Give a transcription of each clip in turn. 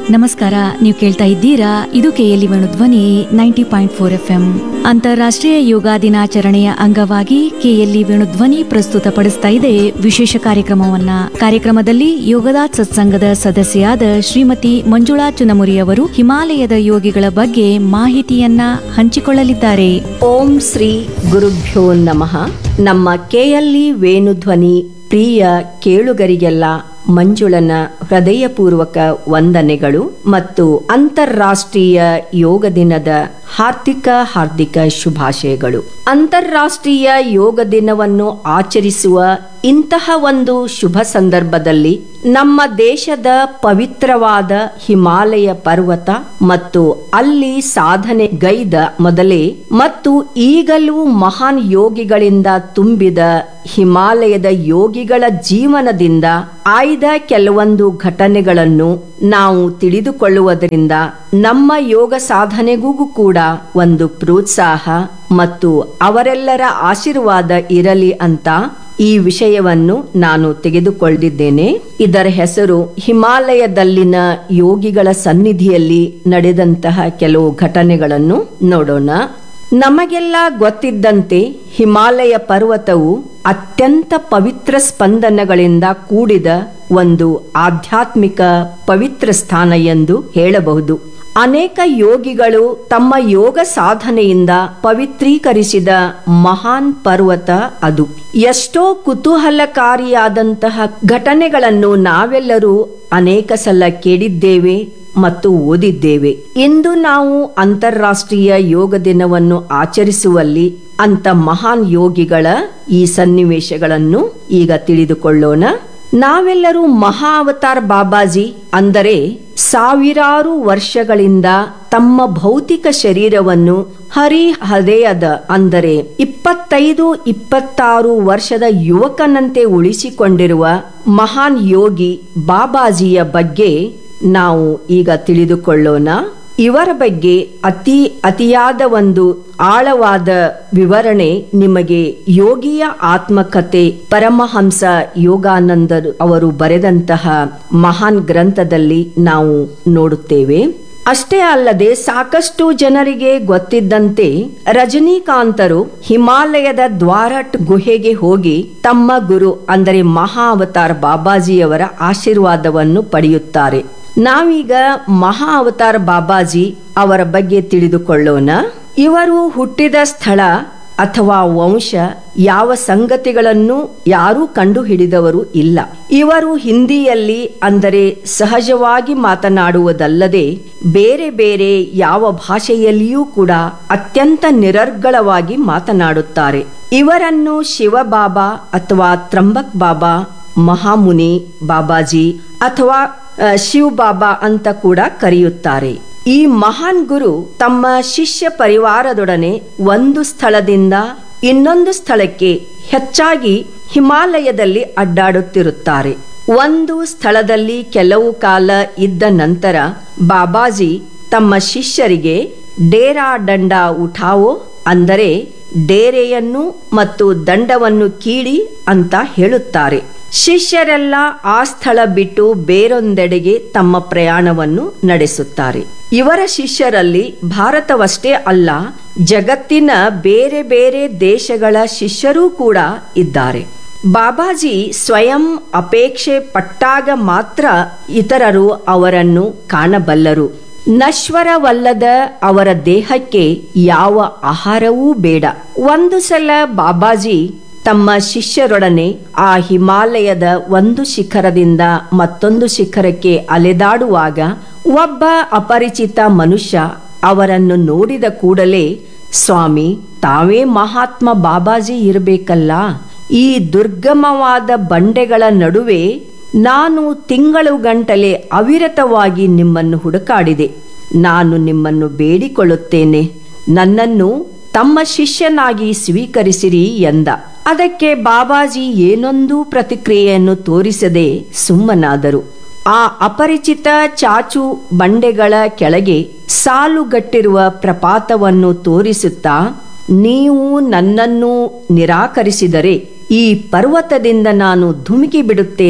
ನಮಸ್ಕಾರ ನೀವು ಕೇಳ್ತಾ ಇದ್ದೀರಾ ಇದು ಕೆಎಲ್ಇ ಧ್ವನಿ ninety point four F M ಅಂತಾರಾಷ್ಟ್ರೀಯ ಯೋಗ ದಿನಾಚರಣೆಯ ಅಂಗವಾಗಿ ಕೆಎಲ್ಇ ವೇಣುಧ್ವನಿ ಪ್ರಸ್ತುತಪಡಿಸ್ತಾ ಇದೆ ವಿಶೇಷ ಕಾರ್ಯಕ್ರಮವನ್ನ ಕಾರ್ಯಕ್ರಮದಲ್ಲಿ ಯೋಗದ ಸತ್ಸಂಗದ ಸದಸ್ಯೆಯಾದ ಶ್ರೀಮತಿ ಮಂಜುಳಾ ಚುನಮುರಿ ಅವರು ಹಿಮಾಲಯದ ಯೋಗಿಗಳ ಬಗ್ಗೆ ಮಾಹಿತಿಯನ್ನ ಹಂಚಿಕೊಳ್ಳಲಿದ್ದಾರೆ ಓಂ ಶ್ರೀ ಗುರುಭ್ಯೋ ನಮಃ ನಮ್ಮ ಕೆಎಲ್ಇ ವೇಣುಧ್ವನಿ ಪ್ರಿಯ ಕೇಳುಗರಿಗೆಲ್ಲ ಮಂಜುಳನ ಹೃದಯಪೂರ್ವಕ ವಂದನೆಗಳು ಮತ್ತು ಅಂತಾರಾಷ್ಟ್ರೀಯ ಯೋಗ ದಿನದ ಹಾರ್ದಿಕ ಹಾರ್ದಿಕ ಶುಭಾಶಯಗಳು ಅಂತಾರಾಷ್ಟ್ರೀಯ ಯೋಗ ದಿನವನ್ನು ಆಚರಿಸುವ ಇಂತಹ ಒಂದು ಶುಭ ಸಂದರ್ಭದಲ್ಲಿ ನಮ್ಮ ದೇಶದ ಪವಿತ್ರವಾದ ಹಿಮಾಲಯ ಪರ್ವತ ಮತ್ತು ಅಲ್ಲಿ ಸಾಧನೆ ಗೈದ ಮೊದಲೇ ಮತ್ತು ಈಗಲೂ ಮಹಾನ್ ಯೋಗಿಗಳಿಂದ ತುಂಬಿದ ಹಿಮಾಲಯದ ಯೋಗಿಗಳ ಜೀವನದಿಂದ ಆಯ್ದ ಕೆಲವೊಂದು ಘಟನೆಗಳನ್ನು ನಾವು ತಿಳಿದುಕೊಳ್ಳುವುದರಿಂದ ನಮ್ಮ ಯೋಗ ಸಾಧನೆಗೂ ಕೂಡ ಒಂದು ಪ್ರೋತ್ಸಾಹ ಮತ್ತು ಅವರೆಲ್ಲರ ಆಶೀರ್ವಾದ ಇರಲಿ ಅಂತ ಈ ವಿಷಯವನ್ನು ನಾನು ತೆಗೆದುಕೊಳ್ಳಿದ್ದೇನೆ ಇದರ ಹೆಸರು ಹಿಮಾಲಯದಲ್ಲಿನ ಯೋಗಿಗಳ ಸನ್ನಿಧಿಯಲ್ಲಿ ನಡೆದಂತಹ ಕೆಲವು ಘಟನೆಗಳನ್ನು ನೋಡೋಣ ನಮಗೆಲ್ಲ ಗೊತ್ತಿದ್ದಂತೆ ಹಿಮಾಲಯ ಪರ್ವತವು ಅತ್ಯಂತ ಪವಿತ್ರ ಸ್ಪಂದನಗಳಿಂದ ಕೂಡಿದ ಒಂದು ಆಧ್ಯಾತ್ಮಿಕ ಪವಿತ್ರ ಸ್ಥಾನ ಎಂದು ಹೇಳಬಹುದು ಅನೇಕ ಯೋಗಿಗಳು ತಮ್ಮ ಯೋಗ ಸಾಧನೆಯಿಂದ ಪವಿತ್ರೀಕರಿಸಿದ ಮಹಾನ್ ಪರ್ವತ ಅದು ಎಷ್ಟೋ ಕುತೂಹಲಕಾರಿಯಾದಂತಹ ಘಟನೆಗಳನ್ನು ನಾವೆಲ್ಲರೂ ಅನೇಕ ಸಲ ಕೇಳಿದ್ದೇವೆ ಮತ್ತು ಓದಿದ್ದೇವೆ ಇಂದು ನಾವು ಅಂತಾರಾಷ್ಟ್ರೀಯ ಯೋಗ ದಿನವನ್ನು ಆಚರಿಸುವಲ್ಲಿ ಅಂತ ಮಹಾನ್ ಯೋಗಿಗಳ ಈ ಸನ್ನಿವೇಶಗಳನ್ನು ಈಗ ತಿಳಿದುಕೊಳ್ಳೋಣ ನಾವೆಲ್ಲರೂ ಮಹಾ ಅವತಾರ್ ಬಾಬಾಜಿ ಅಂದರೆ ಸಾವಿರಾರು ವರ್ಷಗಳಿಂದ ತಮ್ಮ ಭೌತಿಕ ಶರೀರವನ್ನು ಹರಿ ಹೃದಯದ ಅಂದರೆ ಇಪ್ಪತ್ತೈದು ಇಪ್ಪತ್ತಾರು ವರ್ಷದ ಯುವಕನಂತೆ ಉಳಿಸಿಕೊಂಡಿರುವ ಮಹಾನ್ ಯೋಗಿ ಬಾಬಾಜಿಯ ಬಗ್ಗೆ ನಾವು ಈಗ ತಿಳಿದುಕೊಳ್ಳೋಣ ಇವರ ಬಗ್ಗೆ ಅತಿ ಅತಿಯಾದ ಒಂದು ಆಳವಾದ ವಿವರಣೆ ನಿಮಗೆ ಯೋಗಿಯ ಆತ್ಮಕತೆ ಪರಮಹಂಸ ಯೋಗಾನಂದರು ಅವರು ಬರೆದಂತಹ ಮಹಾನ್ ಗ್ರಂಥದಲ್ಲಿ ನಾವು ನೋಡುತ್ತೇವೆ ಅಷ್ಟೇ ಅಲ್ಲದೆ ಸಾಕಷ್ಟು ಜನರಿಗೆ ಗೊತ್ತಿದ್ದಂತೆ ರಜನಿಕಾಂತರು ಹಿಮಾಲಯದ ದ್ವಾರಟ್ ಗುಹೆಗೆ ಹೋಗಿ ತಮ್ಮ ಗುರು ಅಂದರೆ ಮಹಾ ಅವತಾರ್ ಬಾಬಾಜಿಯವರ ಆಶೀರ್ವಾದವನ್ನು ಪಡೆಯುತ್ತಾರೆ ನಾವೀಗ ಮಹಾ ಅವತಾರ್ ಬಾಬಾಜಿ ಅವರ ಬಗ್ಗೆ ತಿಳಿದುಕೊಳ್ಳೋಣ ಇವರು ಹುಟ್ಟಿದ ಸ್ಥಳ ಅಥವಾ ವಂಶ ಯಾವ ಸಂಗತಿಗಳನ್ನು ಯಾರೂ ಕಂಡು ಹಿಡಿದವರು ಇಲ್ಲ ಇವರು ಹಿಂದಿಯಲ್ಲಿ ಅಂದರೆ ಸಹಜವಾಗಿ ಮಾತನಾಡುವುದಲ್ಲದೆ ಬೇರೆ ಬೇರೆ ಯಾವ ಭಾಷೆಯಲ್ಲಿಯೂ ಕೂಡ ಅತ್ಯಂತ ನಿರರ್ಗಳವಾಗಿ ಮಾತನಾಡುತ್ತಾರೆ ಇವರನ್ನು ಶಿವಬಾಬಾ ಅಥವಾ ತ್ರಂಬಕ್ ಬಾಬಾ ಮಹಾಮುನಿ ಬಾಬಾಜಿ ಅಥವಾ ಶಿವ್ ಬಾಬಾ ಅಂತ ಕೂಡ ಕರೆಯುತ್ತಾರೆ ಈ ಮಹಾನ್ ಗುರು ತಮ್ಮ ಶಿಷ್ಯ ಪರಿವಾರದೊಡನೆ ಒಂದು ಸ್ಥಳದಿಂದ ಇನ್ನೊಂದು ಸ್ಥಳಕ್ಕೆ ಹೆಚ್ಚಾಗಿ ಹಿಮಾಲಯದಲ್ಲಿ ಅಡ್ಡಾಡುತ್ತಿರುತ್ತಾರೆ ಒಂದು ಸ್ಥಳದಲ್ಲಿ ಕೆಲವು ಕಾಲ ಇದ್ದ ನಂತರ ಬಾಬಾಜಿ ತಮ್ಮ ಶಿಷ್ಯರಿಗೆ ಡೇರಾ ದಂಡ ಉಠಾವೋ ಅಂದರೆ ಡೇರೆಯನ್ನು ಮತ್ತು ದಂಡವನ್ನು ಕೀಳಿ ಅಂತ ಹೇಳುತ್ತಾರೆ ಶಿಷ್ಯರೆಲ್ಲ ಆ ಸ್ಥಳ ಬಿಟ್ಟು ಬೇರೊಂದೆಡೆಗೆ ತಮ್ಮ ಪ್ರಯಾಣವನ್ನು ನಡೆಸುತ್ತಾರೆ ಇವರ ಶಿಷ್ಯರಲ್ಲಿ ಭಾರತವಷ್ಟೇ ಅಲ್ಲ ಜಗತ್ತಿನ ಬೇರೆ ಬೇರೆ ದೇಶಗಳ ಶಿಷ್ಯರೂ ಕೂಡ ಇದ್ದಾರೆ ಬಾಬಾಜಿ ಸ್ವಯಂ ಅಪೇಕ್ಷೆ ಪಟ್ಟಾಗ ಮಾತ್ರ ಇತರರು ಅವರನ್ನು ಕಾಣಬಲ್ಲರು ನಶ್ವರವಲ್ಲದ ಅವರ ದೇಹಕ್ಕೆ ಯಾವ ಆಹಾರವೂ ಬೇಡ ಒಂದು ಸಲ ಬಾಬಾಜಿ ತಮ್ಮ ಶಿಷ್ಯರೊಡನೆ ಆ ಹಿಮಾಲಯದ ಒಂದು ಶಿಖರದಿಂದ ಮತ್ತೊಂದು ಶಿಖರಕ್ಕೆ ಅಲೆದಾಡುವಾಗ ಒಬ್ಬ ಅಪರಿಚಿತ ಮನುಷ್ಯ ಅವರನ್ನು ನೋಡಿದ ಕೂಡಲೇ ಸ್ವಾಮಿ ತಾವೇ ಮಹಾತ್ಮ ಬಾಬಾಜಿ ಇರಬೇಕಲ್ಲ ಈ ದುರ್ಗಮವಾದ ಬಂಡೆಗಳ ನಡುವೆ ನಾನು ತಿಂಗಳು ಗಂಟಲೆ ಅವಿರತವಾಗಿ ನಿಮ್ಮನ್ನು ಹುಡುಕಾಡಿದೆ ನಾನು ನಿಮ್ಮನ್ನು ಬೇಡಿಕೊಳ್ಳುತ್ತೇನೆ ನನ್ನನ್ನು ತಮ್ಮ ಶಿಷ್ಯನಾಗಿ ಸ್ವೀಕರಿಸಿರಿ ಎಂದ ಅದಕ್ಕೆ ಬಾಬಾಜಿ ಏನೊಂದು ಪ್ರತಿಕ್ರಿಯೆಯನ್ನು ತೋರಿಸದೆ ಸುಮ್ಮನಾದರು ಆ ಅಪರಿಚಿತ ಚಾಚು ಬಂಡೆಗಳ ಕೆಳಗೆ ಸಾಲುಗಟ್ಟಿರುವ ಪ್ರಪಾತವನ್ನು ತೋರಿಸುತ್ತಾ ನೀವು ನನ್ನನ್ನು ನಿರಾಕರಿಸಿದರೆ ಈ ಪರ್ವತದಿಂದ ನಾನು ಧುಮುಕಿ ಬಿಡುತ್ತೇನೆ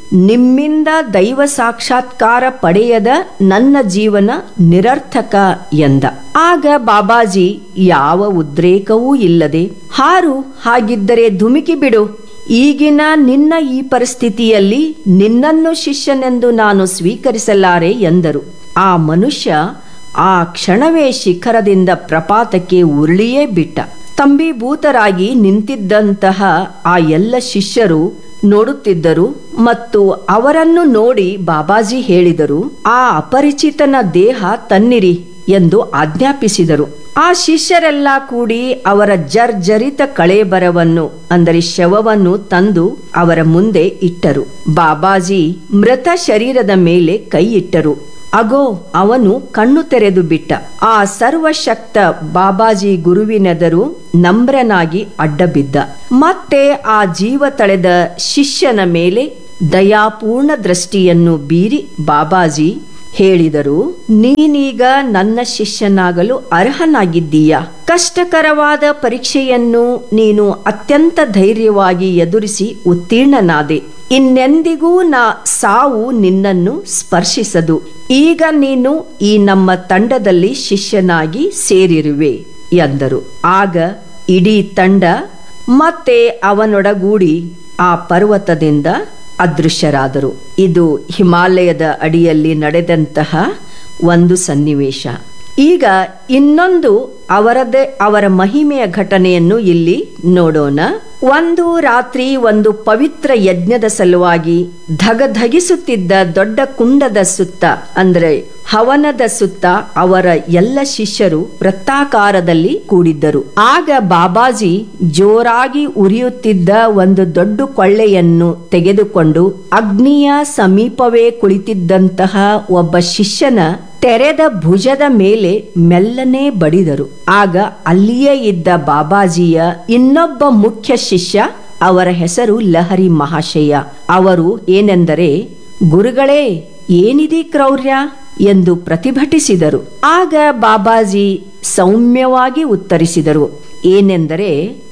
ನಿಮ್ಮಿಂದ ದೈವ ಸಾಕ್ಷಾತ್ಕಾರ ಪಡೆಯದ ನನ್ನ ಜೀವನ ನಿರರ್ಥಕ ಎಂದ ಆಗ ಬಾಬಾಜಿ ಯಾವ ಉದ್ರೇಕವೂ ಇಲ್ಲದೆ ಹಾರು ಹಾಗಿದ್ದರೆ ಧುಮುಕಿ ಬಿಡು ಈಗಿನ ನಿನ್ನ ಈ ಪರಿಸ್ಥಿತಿಯಲ್ಲಿ ನಿನ್ನನ್ನು ಶಿಷ್ಯನೆಂದು ನಾನು ಸ್ವೀಕರಿಸಲಾರೆ ಎಂದರು ಆ ಮನುಷ್ಯ ಆ ಕ್ಷಣವೇ ಶಿಖರದಿಂದ ಪ್ರಪಾತಕ್ಕೆ ಉರುಳಿಯೇ ಬಿಟ್ಟ ಸ್ತಂಭೀಭೂತರಾಗಿ ನಿಂತಿದ್ದಂತಹ ಆ ಎಲ್ಲ ಶಿಷ್ಯರು ನೋಡುತ್ತಿದ್ದರು ಮತ್ತು ಅವರನ್ನು ನೋಡಿ ಬಾಬಾಜಿ ಹೇಳಿದರು ಆ ಅಪರಿಚಿತನ ದೇಹ ತನ್ನಿರಿ ಎಂದು ಆಜ್ಞಾಪಿಸಿದರು ಆ ಶಿಷ್ಯರೆಲ್ಲ ಕೂಡಿ ಅವರ ಜರ್ಜರಿತ ಕಳೇಬರವನ್ನು ಅಂದರೆ ಶವವನ್ನು ತಂದು ಅವರ ಮುಂದೆ ಇಟ್ಟರು ಬಾಬಾಜಿ ಮೃತ ಶರೀರದ ಮೇಲೆ ಕೈ ಇಟ್ಟರು ಅಗೋ ಅವನು ಕಣ್ಣು ತೆರೆದು ಬಿಟ್ಟ ಆ ಸರ್ವಶಕ್ತ ಬಾಬಾಜಿ ಗುರುವಿನೆದರು ನಮ್ರನಾಗಿ ಅಡ್ಡಬಿದ್ದ ಮತ್ತೆ ಆ ಜೀವ ತಳೆದ ಶಿಷ್ಯನ ಮೇಲೆ ದಯಾಪೂರ್ಣ ದೃಷ್ಟಿಯನ್ನು ಬೀರಿ ಬಾಬಾಜಿ ಹೇಳಿದರು ನೀನೀಗ ನನ್ನ ಶಿಷ್ಯನಾಗಲು ಅರ್ಹನಾಗಿದ್ದೀಯ ಕಷ್ಟಕರವಾದ ಪರೀಕ್ಷೆಯನ್ನು ನೀನು ಅತ್ಯಂತ ಧೈರ್ಯವಾಗಿ ಎದುರಿಸಿ ಉತ್ತೀರ್ಣನಾದೆ ಇನ್ನೆಂದಿಗೂ ನಾ ಸಾವು ನಿನ್ನನ್ನು ಸ್ಪರ್ಶಿಸದು ಈಗ ನೀನು ಈ ನಮ್ಮ ತಂಡದಲ್ಲಿ ಶಿಷ್ಯನಾಗಿ ಸೇರಿರುವೆ ಎಂದರು ಆಗ ಇಡೀ ತಂಡ ಮತ್ತೆ ಅವನೊಡಗೂಡಿ ಆ ಪರ್ವತದಿಂದ ಅದೃಶ್ಯರಾದರು ಇದು ಹಿಮಾಲಯದ ಅಡಿಯಲ್ಲಿ ನಡೆದಂತಹ ಒಂದು ಸನ್ನಿವೇಶ ಈಗ ಇನ್ನೊಂದು ಅವರದೇ ಅವರ ಮಹಿಮೆಯ ಘಟನೆಯನ್ನು ಇಲ್ಲಿ ನೋಡೋಣ ಒಂದು ರಾತ್ರಿ ಒಂದು ಪವಿತ್ರ ಯಜ್ಞದ ಸಲುವಾಗಿ ಧಗಧಗಿಸುತ್ತಿದ್ದ ದೊಡ್ಡ ಕುಂಡದ ಸುತ್ತ ಅಂದ್ರೆ ಹವನದ ಸುತ್ತ ಅವರ ಎಲ್ಲ ಶಿಷ್ಯರು ವೃತ್ತಾಕಾರದಲ್ಲಿ ಕೂಡಿದ್ದರು ಆಗ ಬಾಬಾಜಿ ಜೋರಾಗಿ ಉರಿಯುತ್ತಿದ್ದ ಒಂದು ದೊಡ್ಡ ಕೊಳ್ಳೆಯನ್ನು ತೆಗೆದುಕೊಂಡು ಅಗ್ನಿಯ ಸಮೀಪವೇ ಕುಳಿತಿದ್ದಂತಹ ಒಬ್ಬ ಶಿಷ್ಯನ ತೆರೆದ ಭುಜದ ಮೇಲೆ ಮೆಲ್ಲನೆ ಬಡಿದರು ಆಗ ಅಲ್ಲಿಯೇ ಇದ್ದ ಬಾಬಾಜಿಯ ಇನ್ನೊಬ್ಬ ಮುಖ್ಯ ಶಿಷ್ಯ ಅವರ ಹೆಸರು ಲಹರಿ ಮಹಾಶಯ ಅವರು ಏನೆಂದರೆ ಗುರುಗಳೇ ಏನಿದೆ ಕ್ರೌರ್ಯ ಎಂದು ಪ್ರತಿಭಟಿಸಿದರು ಆಗ ಬಾಬಾಜಿ ಸೌಮ್ಯವಾಗಿ ಉತ್ತರಿಸಿದರು ಏನೆಂದರೆ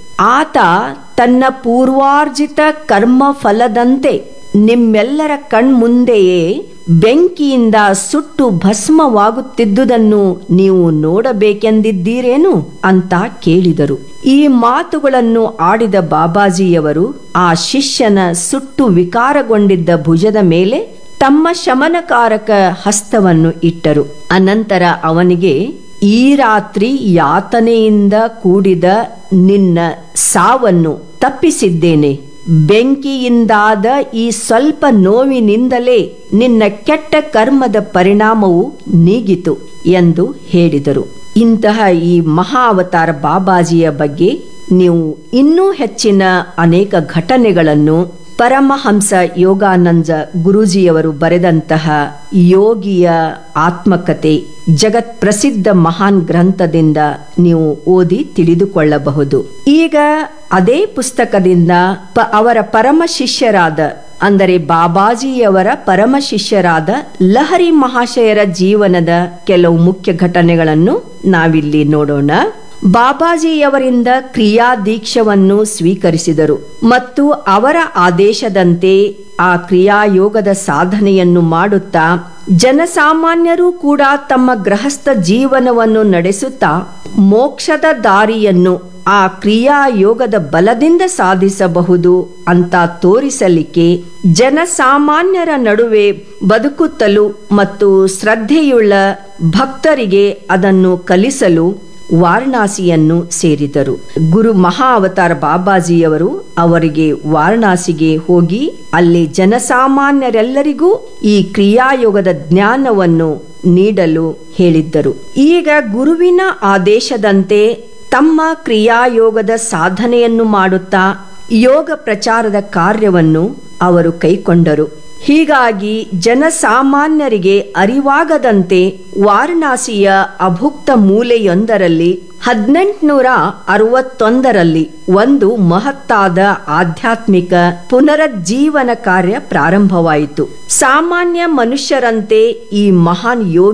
ಆತ ತನ್ನ ಪೂರ್ವಾರ್ಜಿತ ಕರ್ಮ ಫಲದಂತೆ ನಿಮ್ಮೆಲ್ಲರ ಕಣ್ಮುಂದೆಯೇ ಬೆಂಕಿಯಿಂದ ಸುಟ್ಟು ಭಸ್ಮವಾಗುತ್ತಿದ್ದುದನ್ನು ನೀವು ನೋಡಬೇಕೆಂದಿದ್ದೀರೇನು ಅಂತ ಕೇಳಿದರು ಈ ಮಾತುಗಳನ್ನು ಆಡಿದ ಬಾಬಾಜಿಯವರು ಆ ಶಿಷ್ಯನ ಸುಟ್ಟು ವಿಕಾರಗೊಂಡಿದ್ದ ಭುಜದ ಮೇಲೆ ತಮ್ಮ ಶಮನಕಾರಕ ಹಸ್ತವನ್ನು ಇಟ್ಟರು ಅನಂತರ ಅವನಿಗೆ ಈ ರಾತ್ರಿ ಯಾತನೆಯಿಂದ ಕೂಡಿದ ನಿನ್ನ ಸಾವನ್ನು ತಪ್ಪಿಸಿದ್ದೇನೆ ಬೆಂಕಿಯಿಂದಾದ ಈ ಸ್ವಲ್ಪ ನೋವಿನಿಂದಲೇ ನಿನ್ನ ಕೆಟ್ಟ ಕರ್ಮದ ಪರಿಣಾಮವು ನೀಗಿತು ಎಂದು ಹೇಳಿದರು ಇಂತಹ ಈ ಮಹಾ ಅವತಾರ ಬಾಬಾಜಿಯ ಬಗ್ಗೆ ನೀವು ಇನ್ನೂ ಹೆಚ್ಚಿನ ಅನೇಕ ಘಟನೆಗಳನ್ನು ಪರಮಹಂಸ ಯೋಗಾನಂದ ಗುರೂಜಿಯವರು ಬರೆದಂತಹ ಯೋಗಿಯ ಆತ್ಮಕತೆ ಜಗತ್ ಪ್ರಸಿದ್ಧ ಮಹಾನ್ ಗ್ರಂಥದಿಂದ ನೀವು ಓದಿ ತಿಳಿದುಕೊಳ್ಳಬಹುದು ಈಗ ಅದೇ ಪುಸ್ತಕದಿಂದ ಪ ಅವರ ಪರಮ ಶಿಷ್ಯರಾದ ಅಂದರೆ ಬಾಬಾಜಿಯವರ ಪರಮ ಶಿಷ್ಯರಾದ ಲಹರಿ ಮಹಾಶಯರ ಜೀವನದ ಕೆಲವು ಮುಖ್ಯ ಘಟನೆಗಳನ್ನು ನಾವಿಲ್ಲಿ ನೋಡೋಣ ಬಾಬಾಜಿಯವರಿಂದ ಕ್ರಿಯಾ ದೀಕ್ಷವನ್ನು ಸ್ವೀಕರಿಸಿದರು ಮತ್ತು ಅವರ ಆದೇಶದಂತೆ ಆ ಕ್ರಿಯಾಯೋಗದ ಸಾಧನೆಯನ್ನು ಮಾಡುತ್ತಾ ಜನಸಾಮಾನ್ಯರು ಕೂಡ ತಮ್ಮ ಗೃಹಸ್ಥ ಜೀವನವನ್ನು ನಡೆಸುತ್ತಾ ಮೋಕ್ಷದ ದಾರಿಯನ್ನು ಆ ಕ್ರಿಯಾಯೋಗದ ಬಲದಿಂದ ಸಾಧಿಸಬಹುದು ಅಂತ ತೋರಿಸಲಿಕ್ಕೆ ಜನಸಾಮಾನ್ಯರ ನಡುವೆ ಬದುಕುತ್ತಲು ಮತ್ತು ಶ್ರದ್ಧೆಯುಳ್ಳ ಭಕ್ತರಿಗೆ ಅದನ್ನು ಕಲಿಸಲು ವಾರಣಾಸಿಯನ್ನು ಸೇರಿದರು ಗುರು ಮಹಾ ಅವತಾರ ಬಾಬಾಜಿಯವರು ಅವರಿಗೆ ವಾರಣಾಸಿಗೆ ಹೋಗಿ ಅಲ್ಲಿ ಜನಸಾಮಾನ್ಯರೆಲ್ಲರಿಗೂ ಈ ಕ್ರಿಯಾಯೋಗದ ಜ್ಞಾನವನ್ನು ನೀಡಲು ಹೇಳಿದ್ದರು ಈಗ ಗುರುವಿನ ಆದೇಶದಂತೆ ತಮ್ಮ ಕ್ರಿಯಾಯೋಗದ ಸಾಧನೆಯನ್ನು ಮಾಡುತ್ತಾ ಯೋಗ ಪ್ರಚಾರದ ಕಾರ್ಯವನ್ನು ಅವರು ಕೈಕೊಂಡರು ಹೀಗಾಗಿ ಜನಸಾಮಾನ್ಯರಿಗೆ ಅರಿವಾಗದಂತೆ ವಾರಣಾಸಿಯ ಅಭುಕ್ತ ಮೂಲೆಯೊಂದರಲ್ಲಿ ಹದಿನೆಂಟುನೂರ ಅರವತ್ತೊಂದರಲ್ಲಿ ಒಂದು ಮಹತ್ತಾದ ಆಧ್ಯಾತ್ಮಿಕ ಪುನರುಜ್ಜೀವನ ಕಾರ್ಯ ಪ್ರಾರಂಭವಾಯಿತು ಸಾಮಾನ್ಯ ಮನುಷ್ಯರಂತೆ ಈ ಮಹಾನ್ ಯೋಗಿ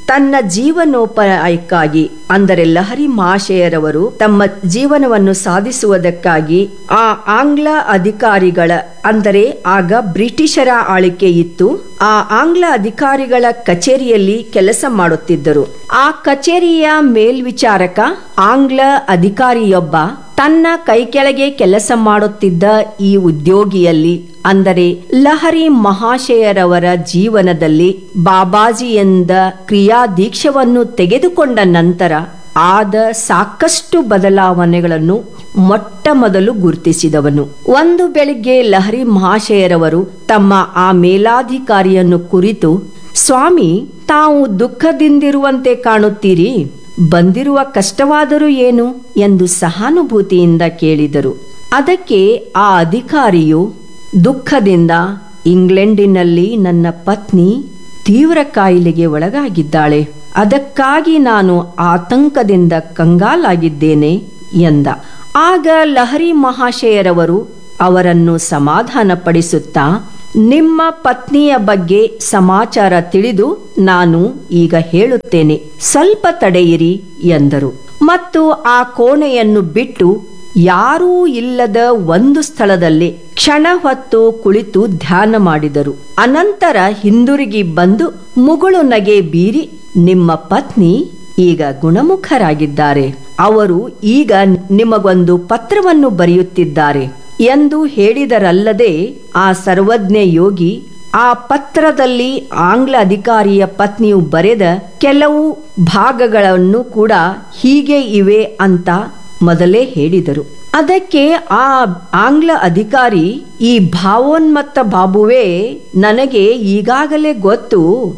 ತನ್ನ ಜೀವನೋಪಾಯಕ್ಕಾಗಿ ಅಂದರೆ ಲಹರಿ ಮಹಾಶಯರವರು ತಮ್ಮ ಜೀವನವನ್ನು ಸಾಧಿಸುವುದಕ್ಕಾಗಿ ಆ ಆಂಗ್ಲ ಅಧಿಕಾರಿಗಳ ಅಂದರೆ ಆಗ ಬ್ರಿಟಿಷರ ಆಳ್ವಿಕೆ ಇತ್ತು ಆ ಆಂಗ್ಲ ಅಧಿಕಾರಿಗಳ ಕಚೇರಿಯಲ್ಲಿ ಕೆಲಸ ಮಾಡುತ್ತಿದ್ದರು ಆ ಕಚೇರಿಯ ಮೇಲ್ವಿಚಾರಕ ಆಂಗ್ಲ ಅಧಿಕಾರಿಯೊಬ್ಬ ತನ್ನ ಕೈಕೆಳಗೆ ಕೆಲಸ ಮಾಡುತ್ತಿದ್ದ ಈ ಉದ್ಯೋಗಿಯಲ್ಲಿ ಅಂದರೆ ಲಹರಿ ಮಹಾಶಯರವರ ಜೀವನದಲ್ಲಿ ಬಾಬಾಜಿಯಿಂದ ಕ್ರಿಯಾದೀಕ್ಷವನ್ನು ತೆಗೆದುಕೊಂಡ ನಂತರ ಆದ ಸಾಕಷ್ಟು ಬದಲಾವಣೆಗಳನ್ನು ಮೊಟ್ಟ ಮೊದಲು ಗುರುತಿಸಿದವನು ಒಂದು ಬೆಳಿಗ್ಗೆ ಲಹರಿ ಮಹಾಶಯರವರು ತಮ್ಮ ಆ ಮೇಲಾಧಿಕಾರಿಯನ್ನು ಕುರಿತು ಸ್ವಾಮಿ ತಾವು ದುಃಖದಿಂದಿರುವಂತೆ ಕಾಣುತ್ತೀರಿ ಬಂದಿರುವ ಕಷ್ಟವಾದರೂ ಏನು ಎಂದು ಸಹಾನುಭೂತಿಯಿಂದ ಕೇಳಿದರು ಅದಕ್ಕೆ ಆ ಅಧಿಕಾರಿಯು ದುಃಖದಿಂದ ಇಂಗ್ಲೆಂಡಿನಲ್ಲಿ ನನ್ನ ಪತ್ನಿ ತೀವ್ರ ಕಾಯಿಲೆಗೆ ಒಳಗಾಗಿದ್ದಾಳೆ ಅದಕ್ಕಾಗಿ ನಾನು ಆತಂಕದಿಂದ ಕಂಗಾಲಾಗಿದ್ದೇನೆ ಎಂದ ಆಗ ಲಹರಿ ಮಹಾಶಯರವರು ಅವರನ್ನು ಸಮಾಧಾನಪಡಿಸುತ್ತಾ ನಿಮ್ಮ ಪತ್ನಿಯ ಬಗ್ಗೆ ಸಮಾಚಾರ ತಿಳಿದು ನಾನು ಈಗ ಹೇಳುತ್ತೇನೆ ಸ್ವಲ್ಪ ತಡೆಯಿರಿ ಎಂದರು ಮತ್ತು ಆ ಕೋಣೆಯನ್ನು ಬಿಟ್ಟು ಯಾರೂ ಇಲ್ಲದ ಒಂದು ಸ್ಥಳದಲ್ಲಿ ಕ್ಷಣ ಹೊತ್ತು ಕುಳಿತು ಧ್ಯಾನ ಮಾಡಿದರು ಅನಂತರ ಹಿಂದಿರುಗಿ ಬಂದು ಮುಗುಳು ನಗೆ ಬೀರಿ ನಿಮ್ಮ ಪತ್ನಿ ಈಗ ಗುಣಮುಖರಾಗಿದ್ದಾರೆ ಅವರು ಈಗ ನಿಮಗೊಂದು ಪತ್ರವನ್ನು ಬರೆಯುತ್ತಿದ್ದಾರೆ ಎಂದು ಹೇಳಿದರಲ್ಲದೆ ಆ ಸರ್ವಜ್ಞ ಯೋಗಿ ಆ ಪತ್ರದಲ್ಲಿ ಆಂಗ್ಲ ಅಧಿಕಾರಿಯ ಪತ್ನಿಯು ಬರೆದ ಕೆಲವು ಭಾಗಗಳನ್ನು ಕೂಡ ಹೀಗೆ ಇವೆ ಅಂತ ಮೊದಲೇ ಹೇಳಿದರು ಅದಕ್ಕೆ ಆ ಆಂಗ್ಲ ಅಧಿಕಾರಿ ಈ ಭಾವೋನ್ಮತ್ತ ಬಾಬುವೇ ನನಗೆ ಈಗಾಗಲೇ ಗೊತ್ತು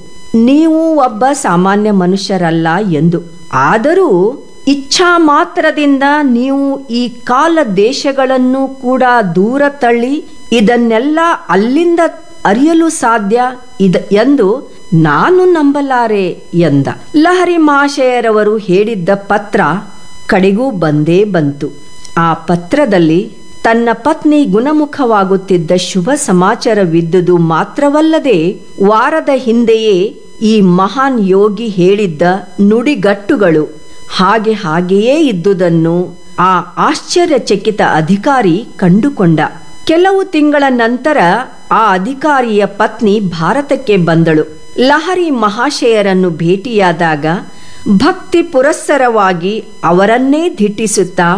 ನೀವು ಒಬ್ಬ ಸಾಮಾನ್ಯ ಮನುಷ್ಯರಲ್ಲ ಎಂದು ಆದರೂ ಇಚ್ಛಾ ಮಾತ್ರದಿಂದ ನೀವು ಈ ಕಾಲ ದೇಶಗಳನ್ನು ಕೂಡ ದೂರ ತಳ್ಳಿ ಇದನ್ನೆಲ್ಲ ಅಲ್ಲಿಂದ ಅರಿಯಲು ಸಾಧ್ಯ ಇದ ಎಂದು ನಾನು ನಂಬಲಾರೆ ಎಂದ ಲಹರಿ ಮಹಾಶಯರವರು ಹೇಳಿದ್ದ ಪತ್ರ ಕಡೆಗೂ ಬಂದೇ ಬಂತು ಆ ಪತ್ರದಲ್ಲಿ ತನ್ನ ಪತ್ನಿ ಗುಣಮುಖವಾಗುತ್ತಿದ್ದ ಶುಭ ಸಮಾಚಾರವಿದ್ದುದು ಮಾತ್ರವಲ್ಲದೆ ವಾರದ ಹಿಂದೆಯೇ ಈ ಮಹಾನ್ ಯೋಗಿ ಹೇಳಿದ್ದ ನುಡಿಗಟ್ಟುಗಳು ಹಾಗೆ ಹಾಗೆಯೇ ಇದ್ದುದನ್ನು ಆ ಆಶ್ಚರ್ಯಚಕಿತ ಅಧಿಕಾರಿ ಕಂಡುಕೊಂಡ ಕೆಲವು ತಿಂಗಳ ನಂತರ ಆ ಅಧಿಕಾರಿಯ ಪತ್ನಿ ಭಾರತಕ್ಕೆ ಬಂದಳು ಲಹರಿ ಮಹಾಶಯರನ್ನು ಭೇಟಿಯಾದಾಗ ಭಕ್ತಿ ಪುರಸ್ಸರವಾಗಿ ಅವರನ್ನೇ ಧಿಟ್ಟಿಸುತ್ತಾ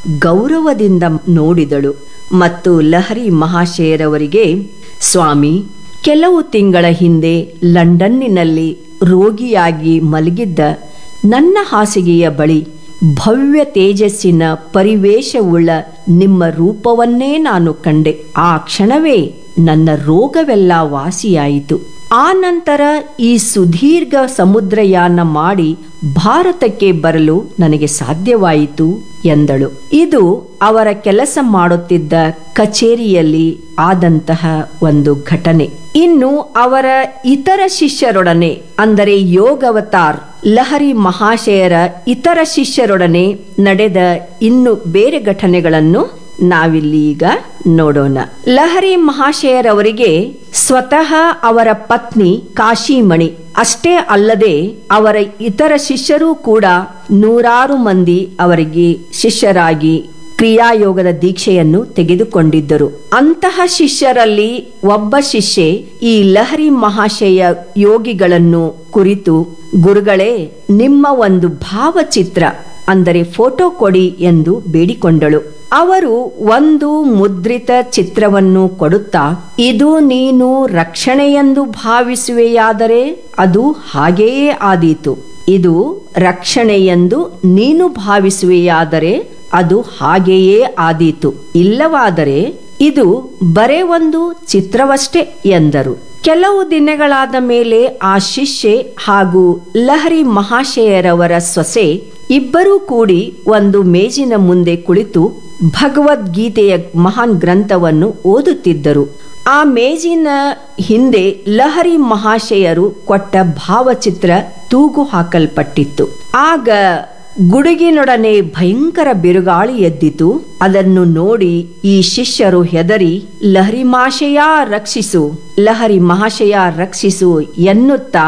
ಗೌರವದಿಂದ ನೋಡಿದಳು ಮತ್ತು ಲಹರಿ ಮಹಾಶಯರವರಿಗೆ ಸ್ವಾಮಿ ಕೆಲವು ತಿಂಗಳ ಹಿಂದೆ ಲಂಡನ್ನಿನಲ್ಲಿ ರೋಗಿಯಾಗಿ ಮಲಗಿದ್ದ ನನ್ನ ಹಾಸಿಗೆಯ ಬಳಿ ಭವ್ಯ ತೇಜಸ್ಸಿನ ಪರಿವೇಶವುಳ್ಳ ನಿಮ್ಮ ರೂಪವನ್ನೇ ನಾನು ಕಂಡೆ ಆ ಕ್ಷಣವೇ ನನ್ನ ರೋಗವೆಲ್ಲ ವಾಸಿಯಾಯಿತು ಆ ನಂತರ ಈ ಸುದೀರ್ಘ ಸಮುದ್ರಯಾನ ಮಾಡಿ ಭಾರತಕ್ಕೆ ಬರಲು ನನಗೆ ಸಾಧ್ಯವಾಯಿತು ಎಂದಳು ಇದು ಅವರ ಕೆಲಸ ಮಾಡುತ್ತಿದ್ದ ಕಚೇರಿಯಲ್ಲಿ ಆದಂತಹ ಒಂದು ಘಟನೆ ಇನ್ನು ಅವರ ಇತರ ಶಿಷ್ಯರೊಡನೆ ಅಂದರೆ ಯೋಗವತಾರ್ ಲಹರಿ ಮಹಾಶಯರ ಇತರ ಶಿಷ್ಯರೊಡನೆ ನಡೆದ ಇನ್ನು ಬೇರೆ ಘಟನೆಗಳನ್ನು ನಾವಿಲ್ಲಿ ಈಗ ನೋಡೋಣ ಲಹರಿ ಮಹಾಶಯರವರಿಗೆ ಸ್ವತಃ ಅವರ ಪತ್ನಿ ಕಾಶಿಮಣಿ ಅಷ್ಟೇ ಅಲ್ಲದೆ ಅವರ ಇತರ ಶಿಷ್ಯರೂ ಕೂಡ ನೂರಾರು ಮಂದಿ ಅವರಿಗೆ ಶಿಷ್ಯರಾಗಿ ಕ್ರಿಯಾಯೋಗದ ದೀಕ್ಷೆಯನ್ನು ತೆಗೆದುಕೊಂಡಿದ್ದರು ಅಂತಹ ಶಿಷ್ಯರಲ್ಲಿ ಒಬ್ಬ ಶಿಷ್ಯೆ ಈ ಲಹರಿ ಮಹಾಶಯ ಯೋಗಿಗಳನ್ನು ಕುರಿತು ಗುರುಗಳೇ ನಿಮ್ಮ ಒಂದು ಭಾವಚಿತ್ರ ಅಂದರೆ ಫೋಟೋ ಕೊಡಿ ಎಂದು ಬೇಡಿಕೊಂಡಳು ಅವರು ಒಂದು ಮುದ್ರಿತ ಚಿತ್ರವನ್ನು ಕೊಡುತ್ತಾ ಇದು ನೀನು ರಕ್ಷಣೆಯೆಂದು ಭಾವಿಸುವೆಯಾದರೆ ಅದು ಹಾಗೆಯೇ ಆದೀತು ಇದು ರಕ್ಷಣೆಯೆಂದು ನೀನು ಭಾವಿಸುವೆಯಾದರೆ ಅದು ಹಾಗೆಯೇ ಆದೀತು ಇಲ್ಲವಾದರೆ ಇದು ಬರೇ ಒಂದು ಚಿತ್ರವಷ್ಟೇ ಎಂದರು ಕೆಲವು ದಿನಗಳಾದ ಮೇಲೆ ಆ ಶಿಷ್ಯೆ ಹಾಗೂ ಲಹರಿ ಮಹಾಶಯರವರ ಸೊಸೆ ಇಬ್ಬರೂ ಕೂಡಿ ಒಂದು ಮೇಜಿನ ಮುಂದೆ ಕುಳಿತು ಭಗವದ್ಗೀತೆಯ ಮಹಾನ್ ಗ್ರಂಥವನ್ನು ಓದುತ್ತಿದ್ದರು ಆ ಮೇಜಿನ ಹಿಂದೆ ಲಹರಿ ಮಹಾಶಯರು ಕೊಟ್ಟ ಭಾವಚಿತ್ರ ತೂಗು ಹಾಕಲ್ಪಟ್ಟಿತ್ತು ಆಗ ಗುಡುಗಿನೊಡನೆ ಭಯಂಕರ ಬಿರುಗಾಳಿ ಎದ್ದಿತು ಅದನ್ನು ನೋಡಿ ಈ ಶಿಷ್ಯರು ಹೆದರಿ ಲಹರಿ ಮಹಾಶಯ ರಕ್ಷಿಸು ಲಹರಿ ಮಹಾಶಯ ರಕ್ಷಿಸು ಎನ್ನುತ್ತಾ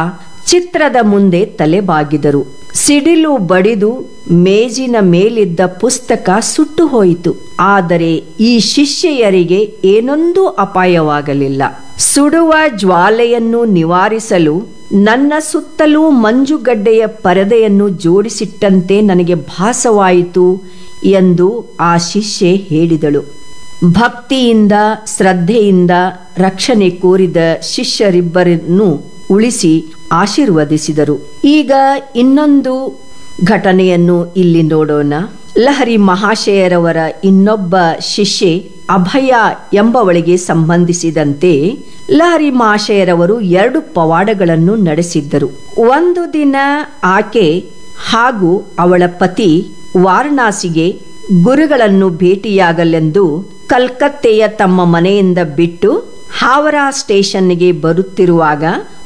ಚಿತ್ರದ ಮುಂದೆ ತಲೆಬಾಗಿದರು ಸಿಡಿಲು ಬಡಿದು ಮೇಜಿನ ಮೇಲಿದ್ದ ಪುಸ್ತಕ ಸುಟ್ಟು ಹೋಯಿತು ಆದರೆ ಈ ಶಿಷ್ಯೆಯರಿಗೆ ಏನೊಂದೂ ಅಪಾಯವಾಗಲಿಲ್ಲ ಸುಡುವ ಜ್ವಾಲೆಯನ್ನು ನಿವಾರಿಸಲು ನನ್ನ ಸುತ್ತಲೂ ಮಂಜುಗಡ್ಡೆಯ ಪರದೆಯನ್ನು ಜೋಡಿಸಿಟ್ಟಂತೆ ನನಗೆ ಭಾಸವಾಯಿತು ಎಂದು ಆ ಶಿಷ್ಯೆ ಹೇಳಿದಳು ಭಕ್ತಿಯಿಂದ ಶ್ರದ್ಧೆಯಿಂದ ರಕ್ಷಣೆ ಕೋರಿದ ಶಿಷ್ಯರಿಬ್ಬರನ್ನು ಉಳಿಸಿ ಆಶೀರ್ವದಿಸಿದರು ಈಗ ಇನ್ನೊಂದು ಘಟನೆಯನ್ನು ಇಲ್ಲಿ ನೋಡೋಣ ಲಹರಿ ಮಹಾಶಯರವರ ಇನ್ನೊಬ್ಬ ಶಿಷ್ಯೆ ಅಭಯ ಎಂಬವಳಿಗೆ ಸಂಬಂಧಿಸಿದಂತೆ ಲಹರಿ ಮಹಾಶಯರವರು ಎರಡು ಪವಾಡಗಳನ್ನು ನಡೆಸಿದ್ದರು ಒಂದು ದಿನ ಆಕೆ ಹಾಗೂ ಅವಳ ಪತಿ ವಾರಣಾಸಿಗೆ ಗುರುಗಳನ್ನು ಭೇಟಿಯಾಗಲೆಂದು ಕಲ್ಕತ್ತೆಯ ತಮ್ಮ ಮನೆಯಿಂದ ಬಿಟ್ಟು ಹಾವರಾ ಸ್ಟೇಷನ್ಗೆ ಬರುತ್ತಿರುವಾಗ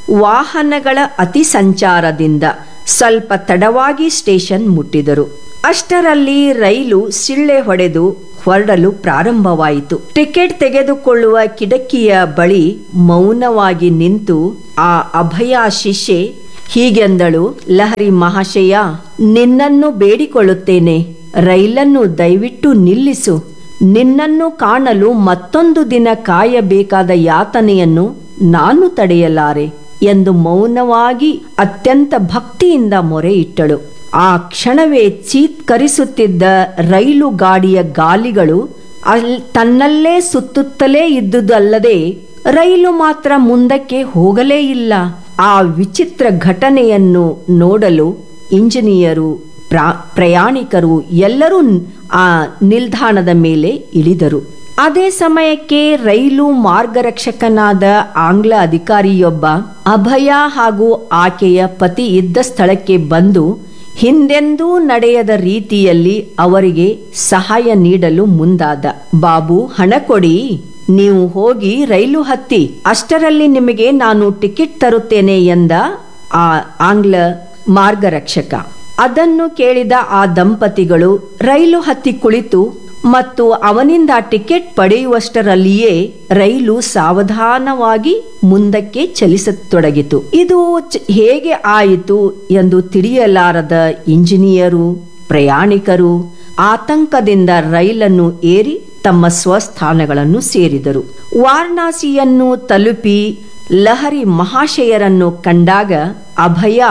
ವಾಹನಗಳ ಅತಿ ಸಂಚಾರದಿಂದ ಸ್ವಲ್ಪ ತಡವಾಗಿ ಸ್ಟೇಷನ್ ಮುಟ್ಟಿದರು ಅಷ್ಟರಲ್ಲಿ ರೈಲು ಸಿಳ್ಳೆ ಹೊಡೆದು ಹೊರಡಲು ಪ್ರಾರಂಭವಾಯಿತು ಟಿಕೆಟ್ ತೆಗೆದುಕೊಳ್ಳುವ ಕಿಟಕಿಯ ಬಳಿ ಮೌನವಾಗಿ ನಿಂತು ಆ ಅಭಯ ಶಿಷ್ಯೆ ಹೀಗೆಂದಳು ಲಹರಿ ಮಹಾಶಯ ನಿನ್ನನ್ನು ಬೇಡಿಕೊಳ್ಳುತ್ತೇನೆ ರೈಲನ್ನು ದಯವಿಟ್ಟು ನಿಲ್ಲಿಸು ನಿನ್ನನ್ನು ಕಾಣಲು ಮತ್ತೊಂದು ದಿನ ಕಾಯಬೇಕಾದ ಯಾತನೆಯನ್ನು ನಾನು ತಡೆಯಲಾರೆ ಎಂದು ಮೌನವಾಗಿ ಅತ್ಯಂತ ಭಕ್ತಿಯಿಂದ ಮೊರೆ ಇಟ್ಟಳು ಆ ಕ್ಷಣವೇ ಚೀತ್ಕರಿಸುತ್ತಿದ್ದ ರೈಲು ಗಾಡಿಯ ಗಾಲಿಗಳು ಅಲ್ ತನ್ನಲ್ಲೇ ಸುತ್ತುತ್ತಲೇ ಇದ್ದುದಲ್ಲದೆ ರೈಲು ಮಾತ್ರ ಮುಂದಕ್ಕೆ ಹೋಗಲೇ ಇಲ್ಲ ಆ ವಿಚಿತ್ರ ಘಟನೆಯನ್ನು ನೋಡಲು ಇಂಜಿನಿಯರು ಪ್ರಾ ಪ್ರಯಾಣಿಕರು ಎಲ್ಲರೂ ಆ ನಿಲ್ದಾಣದ ಮೇಲೆ ಇಳಿದರು ಅದೇ ಸಮಯಕ್ಕೆ ರೈಲು ಮಾರ್ಗರಕ್ಷಕನಾದ ಆಂಗ್ಲ ಅಧಿಕಾರಿಯೊಬ್ಬ ಅಭಯ ಹಾಗೂ ಆಕೆಯ ಪತಿ ಇದ್ದ ಸ್ಥಳಕ್ಕೆ ಬಂದು ಹಿಂದೆಂದೂ ನಡೆಯದ ರೀತಿಯಲ್ಲಿ ಅವರಿಗೆ ಸಹಾಯ ನೀಡಲು ಮುಂದಾದ ಬಾಬು ಹಣ ಕೊಡಿ ನೀವು ಹೋಗಿ ರೈಲು ಹತ್ತಿ ಅಷ್ಟರಲ್ಲಿ ನಿಮಗೆ ನಾನು ಟಿಕೆಟ್ ತರುತ್ತೇನೆ ಎಂದ ಆ ಆಂಗ್ಲ ಮಾರ್ಗರಕ್ಷಕ ಅದನ್ನು ಕೇಳಿದ ಆ ದಂಪತಿಗಳು ರೈಲು ಹತ್ತಿ ಕುಳಿತು ಮತ್ತು ಅವನಿಂದ ಟಿಕೆಟ್ ಪಡೆಯುವಷ್ಟರಲ್ಲಿಯೇ ರೈಲು ಸಾವಧಾನವಾಗಿ ಮುಂದಕ್ಕೆ ಚಲಿಸತೊಡಗಿತು ಇದು ಚ- ಹೇಗೆ ಆಯಿತು ಎಂದು ತಿಳಿಯಲಾರದ ಇಂಜಿನಿಯರು ಪ್ರಯಾಣಿಕರು ಆತಂಕದಿಂದ ರೈಲನ್ನು ಏರಿ ತಮ್ಮ ಸ್ವಸ್ಥಾನಗಳನ್ನು ಸೇರಿದರು ವಾರಣಾಸಿಯನ್ನು ತಲುಪಿ ಲಹರಿ ಮಹಾಶಯರನ್ನು ಕಂಡಾಗ ಅಭಯ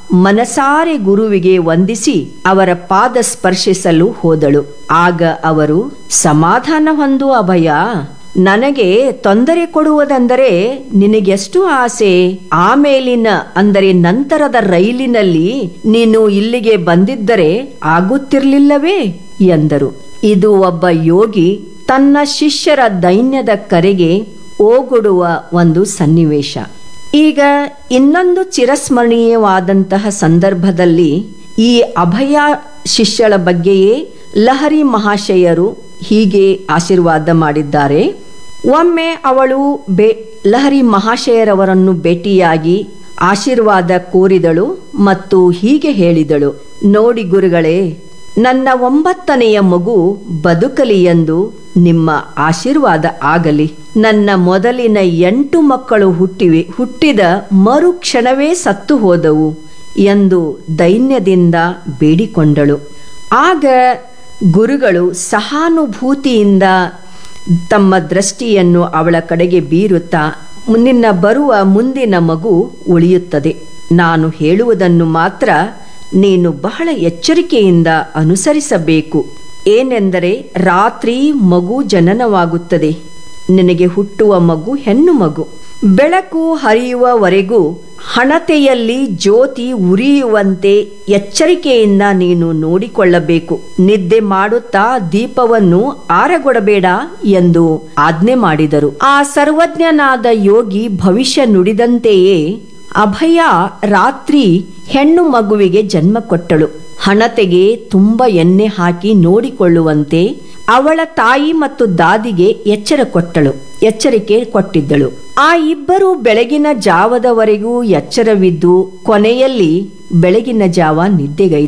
ಮನಸಾರೆ ಗುರುವಿಗೆ ವಂದಿಸಿ ಅವರ ಪಾದ ಸ್ಪರ್ಶಿಸಲು ಹೋದಳು ಆಗ ಅವರು ಸಮಾಧಾನ ಹೊಂದು ಅಭಯ ನನಗೆ ತೊಂದರೆ ಕೊಡುವುದೆಂದರೆ ನಿನಗೆಷ್ಟು ಆಸೆ ಆಮೇಲಿನ ಅಂದರೆ ನಂತರದ ರೈಲಿನಲ್ಲಿ ನೀನು ಇಲ್ಲಿಗೆ ಬಂದಿದ್ದರೆ ಆಗುತ್ತಿರ್ಲಿಲ್ಲವೇ ಎಂದರು ಇದು ಒಬ್ಬ ಯೋಗಿ ತನ್ನ ಶಿಷ್ಯರ ದೈನ್ಯದ ಕರೆಗೆ ಓಗೊಡುವ ಒಂದು ಸನ್ನಿವೇಶ ಈಗ ಇನ್ನೊಂದು ಚಿರಸ್ಮರಣೀಯವಾದಂತಹ ಸಂದರ್ಭದಲ್ಲಿ ಈ ಅಭಯ ಶಿಷ್ಯಳ ಬಗ್ಗೆಯೇ ಲಹರಿ ಮಹಾಶಯರು ಹೀಗೆ ಆಶೀರ್ವಾದ ಮಾಡಿದ್ದಾರೆ ಒಮ್ಮೆ ಅವಳು ಬೆ ಲಹರಿ ಮಹಾಶಯರವರನ್ನು ಭೇಟಿಯಾಗಿ ಆಶೀರ್ವಾದ ಕೋರಿದಳು ಮತ್ತು ಹೀಗೆ ಹೇಳಿದಳು ನೋಡಿ ಗುರುಗಳೇ ನನ್ನ ಒಂಬತ್ತನೆಯ ಮಗು ಬದುಕಲಿ ಎಂದು ನಿಮ್ಮ ಆಶೀರ್ವಾದ ಆಗಲಿ ನನ್ನ ಮೊದಲಿನ ಎಂಟು ಮಕ್ಕಳು ಹುಟ್ಟಿವೆ ಹುಟ್ಟಿದ ಮರುಕ್ಷಣವೇ ಸತ್ತು ಹೋದವು ಎಂದು ದೈನ್ಯದಿಂದ ಬೇಡಿಕೊಂಡಳು ಆಗ ಗುರುಗಳು ಸಹಾನುಭೂತಿಯಿಂದ ತಮ್ಮ ದೃಷ್ಟಿಯನ್ನು ಅವಳ ಕಡೆಗೆ ಬೀರುತ್ತಾ ನಿನ್ನ ಬರುವ ಮುಂದಿನ ಮಗು ಉಳಿಯುತ್ತದೆ ನಾನು ಹೇಳುವುದನ್ನು ಮಾತ್ರ ನೀನು ಬಹಳ ಎಚ್ಚರಿಕೆಯಿಂದ ಅನುಸರಿಸಬೇಕು ಏನೆಂದರೆ ರಾತ್ರಿ ಮಗು ಜನನವಾಗುತ್ತದೆ ನಿನಗೆ ಹುಟ್ಟುವ ಮಗು ಹೆಣ್ಣು ಮಗು ಬೆಳಕು ಹರಿಯುವವರೆಗೂ ಹಣತೆಯಲ್ಲಿ ಜ್ಯೋತಿ ಉರಿಯುವಂತೆ ಎಚ್ಚರಿಕೆಯಿಂದ ನೀನು ನೋಡಿಕೊಳ್ಳಬೇಕು ನಿದ್ದೆ ಮಾಡುತ್ತಾ ದೀಪವನ್ನು ಆರಗೊಡಬೇಡ ಎಂದು ಆಜ್ಞೆ ಮಾಡಿದರು ಆ ಸರ್ವಜ್ಞನಾದ ಯೋಗಿ ಭವಿಷ್ಯ ನುಡಿದಂತೆಯೇ ಅಭಯ ರಾತ್ರಿ ಹೆಣ್ಣು ಮಗುವಿಗೆ ಜನ್ಮ ಕೊಟ್ಟಳು ಹಣತೆಗೆ ತುಂಬ ಎಣ್ಣೆ ಹಾಕಿ ನೋಡಿಕೊಳ್ಳುವಂತೆ ಅವಳ ತಾಯಿ ಮತ್ತು ದಾದಿಗೆ ಎಚ್ಚರ ಕೊಟ್ಟಳು ಎಚ್ಚರಿಕೆ ಕೊಟ್ಟಿದ್ದಳು ಆ ಇಬ್ಬರು ಬೆಳಗಿನ ಜಾವದವರೆಗೂ ಎಚ್ಚರವಿದ್ದು ಕೊನೆಯಲ್ಲಿ ಬೆಳಗಿನ ಜಾವ ನಿದ್ದೆಗೈದರು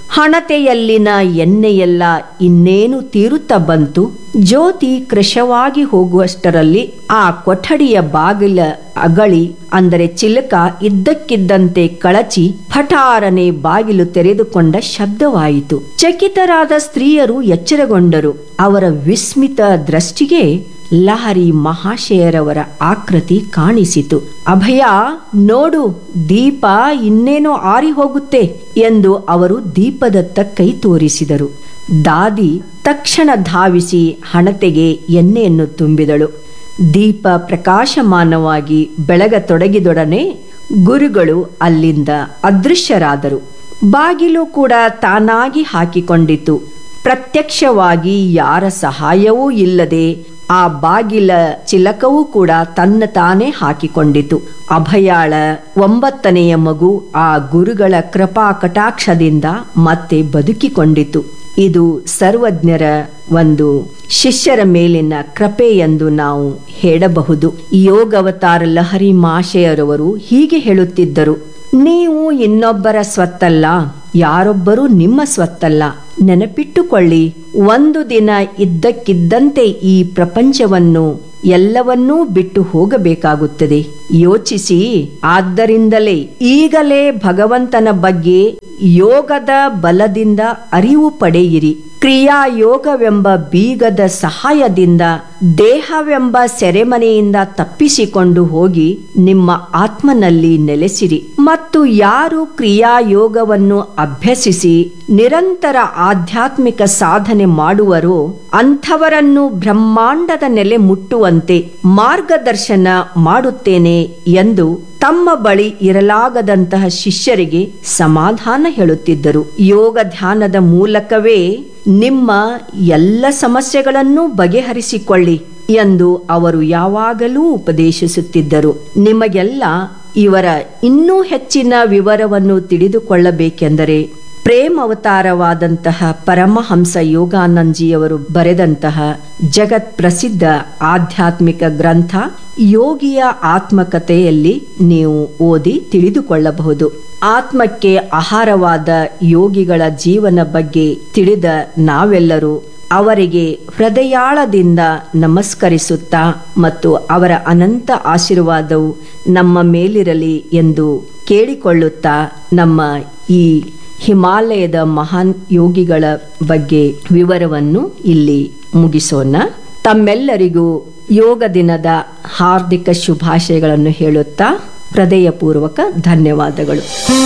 ಹಣತೆಯಲ್ಲಿನ ಎಣ್ಣೆಯೆಲ್ಲ ಇನ್ನೇನು ತೀರುತ್ತಾ ಬಂತು ಜ್ಯೋತಿ ಕೃಶವಾಗಿ ಹೋಗುವಷ್ಟರಲ್ಲಿ ಆ ಕೊಠಡಿಯ ಬಾಗಿಲ ಅಗಳಿ ಅಂದರೆ ಚಿಲಕ ಇದ್ದಕ್ಕಿದ್ದಂತೆ ಕಳಚಿ ಫಟಾರನೆ ಬಾಗಿಲು ತೆರೆದುಕೊಂಡ ಶಬ್ದವಾಯಿತು ಚಕಿತರಾದ ಸ್ತ್ರೀಯರು ಎಚ್ಚರಗೊಂಡರು ಅವರ ವಿಸ್ಮಿತ ದೃಷ್ಟಿಗೆ ಲಹರಿ ಮಹಾಶಯರವರ ಆಕೃತಿ ಕಾಣಿಸಿತು ಅಭಯ ನೋಡು ದೀಪ ಇನ್ನೇನೋ ಆರಿ ಹೋಗುತ್ತೆ ಎಂದು ಅವರು ದೀಪದತ್ತ ಕೈ ತೋರಿಸಿದರು ದಾದಿ ತಕ್ಷಣ ಧಾವಿಸಿ ಹಣತೆಗೆ ಎಣ್ಣೆಯನ್ನು ತುಂಬಿದಳು ದೀಪ ಪ್ರಕಾಶಮಾನವಾಗಿ ಬೆಳಗತೊಡಗಿದೊಡನೆ ಗುರುಗಳು ಅಲ್ಲಿಂದ ಅದೃಶ್ಯರಾದರು ಬಾಗಿಲು ಕೂಡ ತಾನಾಗಿ ಹಾಕಿಕೊಂಡಿತು ಪ್ರತ್ಯಕ್ಷವಾಗಿ ಯಾರ ಸಹಾಯವೂ ಇಲ್ಲದೆ ಆ ಬಾಗಿಲ ಚಿಲಕವೂ ಕೂಡ ತನ್ನ ತಾನೇ ಹಾಕಿಕೊಂಡಿತು ಅಭಯಾಳ ಒಂಬತ್ತನೆಯ ಮಗು ಆ ಗುರುಗಳ ಕೃಪಾ ಕಟಾಕ್ಷದಿಂದ ಮತ್ತೆ ಬದುಕಿಕೊಂಡಿತು ಇದು ಸರ್ವಜ್ಞರ ಒಂದು ಶಿಷ್ಯರ ಮೇಲಿನ ಕೃಪೆ ಎಂದು ನಾವು ಹೇಳಬಹುದು ಯೋಗವತಾರ ಲಹರಿ ಮಾಶಯರವರು ಹೀಗೆ ಹೇಳುತ್ತಿದ್ದರು ನೀವು ಇನ್ನೊಬ್ಬರ ಸ್ವತ್ತಲ್ಲ ಯಾರೊಬ್ಬರೂ ನಿಮ್ಮ ಸ್ವತ್ತಲ್ಲ ನೆನಪಿಟ್ಟುಕೊಳ್ಳಿ ಒಂದು ದಿನ ಇದ್ದಕ್ಕಿದ್ದಂತೆ ಈ ಪ್ರಪಂಚವನ್ನು ಎಲ್ಲವನ್ನೂ ಬಿಟ್ಟು ಹೋಗಬೇಕಾಗುತ್ತದೆ ಯೋಚಿಸಿ ಆದ್ದರಿಂದಲೇ ಈಗಲೇ ಭಗವಂತನ ಬಗ್ಗೆ ಯೋಗದ ಬಲದಿಂದ ಅರಿವು ಪಡೆಯಿರಿ ಕ್ರಿಯಾಯೋಗವೆಂಬ ಬೀಗದ ಸಹಾಯದಿಂದ ದೇಹವೆಂಬ ಸೆರೆಮನೆಯಿಂದ ತಪ್ಪಿಸಿಕೊಂಡು ಹೋಗಿ ನಿಮ್ಮ ಆತ್ಮನಲ್ಲಿ ನೆಲೆಸಿರಿ ಮತ್ತು ಯಾರು ಕ್ರಿಯಾಯೋಗವನ್ನು ಅಭ್ಯಸಿಸಿ ನಿರಂತರ ಆಧ್ಯಾತ್ಮಿಕ ಸಾಧನೆ ಮಾಡುವರೋ ಅಂಥವರನ್ನು ಬ್ರಹ್ಮಾಂಡದ ನೆಲೆ ಮುಟ್ಟುವಂತೆ ಮಾರ್ಗದರ್ಶನ ಮಾಡುತ್ತೇನೆ ಎಂದು ತಮ್ಮ ಬಳಿ ಇರಲಾಗದಂತಹ ಶಿಷ್ಯರಿಗೆ ಸಮಾಧಾನ ಹೇಳುತ್ತಿದ್ದರು ಯೋಗ ಧ್ಯಾನದ ಮೂಲಕವೇ ನಿಮ್ಮ ಎಲ್ಲ ಸಮಸ್ಯೆಗಳನ್ನು ಬಗೆಹರಿಸಿಕೊಳ್ಳಿ ಎಂದು ಅವರು ಯಾವಾಗಲೂ ಉಪದೇಶಿಸುತ್ತಿದ್ದರು ನಿಮಗೆಲ್ಲ ಇವರ ಇನ್ನೂ ಹೆಚ್ಚಿನ ವಿವರವನ್ನು ತಿಳಿದುಕೊಳ್ಳಬೇಕೆಂದರೆ ಪ್ರೇಮ ಅವತಾರವಾದಂತಹ ಪರಮಹಂಸ ಯೋಗಾನಂದಜಿಯವರು ಬರೆದಂತಹ ಜಗತ್ ಪ್ರಸಿದ್ಧ ಆಧ್ಯಾತ್ಮಿಕ ಗ್ರಂಥ ಯೋಗಿಯ ಆತ್ಮಕಥೆಯಲ್ಲಿ ನೀವು ಓದಿ ತಿಳಿದುಕೊಳ್ಳಬಹುದು ಆತ್ಮಕ್ಕೆ ಆಹಾರವಾದ ಯೋಗಿಗಳ ಜೀವನ ಬಗ್ಗೆ ತಿಳಿದ ನಾವೆಲ್ಲರೂ ಅವರಿಗೆ ಹೃದಯಾಳದಿಂದ ನಮಸ್ಕರಿಸುತ್ತಾ ಮತ್ತು ಅವರ ಅನಂತ ಆಶೀರ್ವಾದವು ನಮ್ಮ ಮೇಲಿರಲಿ ಎಂದು ಕೇಳಿಕೊಳ್ಳುತ್ತಾ ನಮ್ಮ ಈ ಹಿಮಾಲಯದ ಮಹಾನ್ ಯೋಗಿಗಳ ಬಗ್ಗೆ ವಿವರವನ್ನು ಇಲ್ಲಿ ಮುಗಿಸೋಣ ತಮ್ಮೆಲ್ಲರಿಗೂ ಯೋಗ ದಿನದ ಹಾರ್ದಿಕ ಶುಭಾಶಯಗಳನ್ನು ಹೇಳುತ್ತಾ ಹೃದಯಪೂರ್ವಕ ಧನ್ಯವಾದಗಳು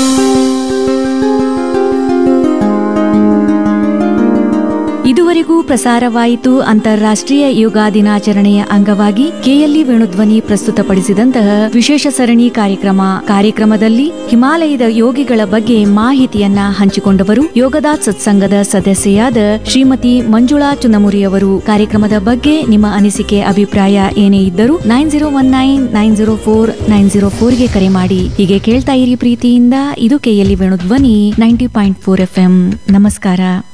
ಇದುವರೆಗೂ ಪ್ರಸಾರವಾಯಿತು ಅಂತಾರಾಷ್ಟ್ರೀಯ ಯೋಗ ದಿನಾಚರಣೆಯ ಅಂಗವಾಗಿ ಕೆಎಲ್ಇ ವೇಣುಧ್ವನಿ ಪ್ರಸ್ತುತಪಡಿಸಿದಂತಹ ವಿಶೇಷ ಸರಣಿ ಕಾರ್ಯಕ್ರಮ ಕಾರ್ಯಕ್ರಮದಲ್ಲಿ ಹಿಮಾಲಯದ ಯೋಗಿಗಳ ಬಗ್ಗೆ ಮಾಹಿತಿಯನ್ನ ಹಂಚಿಕೊಂಡವರು ಯೋಗದಾತ್ ಸತ್ಸಂಗದ ಸದಸ್ಯೆಯಾದ ಶ್ರೀಮತಿ ಮಂಜುಳಾ ಚುನಮುರಿ ಅವರು ಕಾರ್ಯಕ್ರಮದ ಬಗ್ಗೆ ನಿಮ್ಮ ಅನಿಸಿಕೆ ಅಭಿಪ್ರಾಯ ಏನೇ ಇದ್ದರೂ nine zero one nine nine zero four nine zero ಫೋರ್ಗೆ ಕರೆ ಮಾಡಿ ಹೀಗೆ ಕೇಳ್ತಾ ಇರಿ ಪ್ರೀತಿಯಿಂದ ಇದು KLE Venudhwani ninety point four F ನಮಸ್ಕಾರ